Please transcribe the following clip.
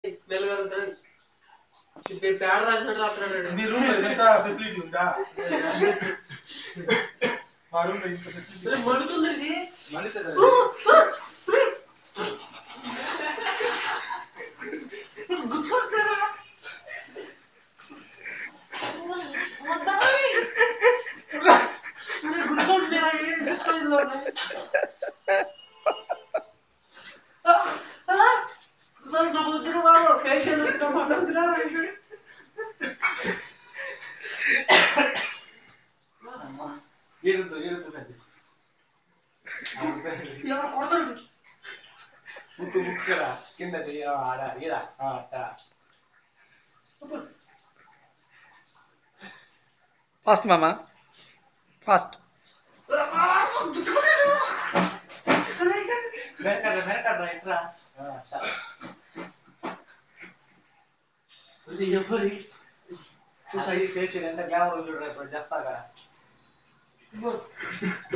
మెల్లగలుగుతాడు పేడ రాసినట్టు రాస్తున్నాడు మీ రూమ్ లో ఎంత ఫెసిలిటీ ఉందా మా రూమ్ లో ఇంత ఫెసిలిటీ మండుతుంది ఇది గుర్తుపట్టుకురా గుర్తుపట్టుకురా డిస్కౌంట్లో ఉన్నాయి నా ముద్దురు బాబు ఫేషియల్ నా ఫోటో వద్దురా ఏడుతో ఏడుతో పెద్ద ఎవరు కొడతాడు ముక్కు ముక్కురా కింద ఆడ ఈడ అట్ట ఫాస్ట్ మామ ఫాస్ట్ వెనకడ్రా వెనకడ్రా ఇట్రా అట్ట ఎవరి చూసా ఈ ఫేషియల్ ఎంత గ్లామర్ చూడరా ఇప్పుడు చేస్తా కదా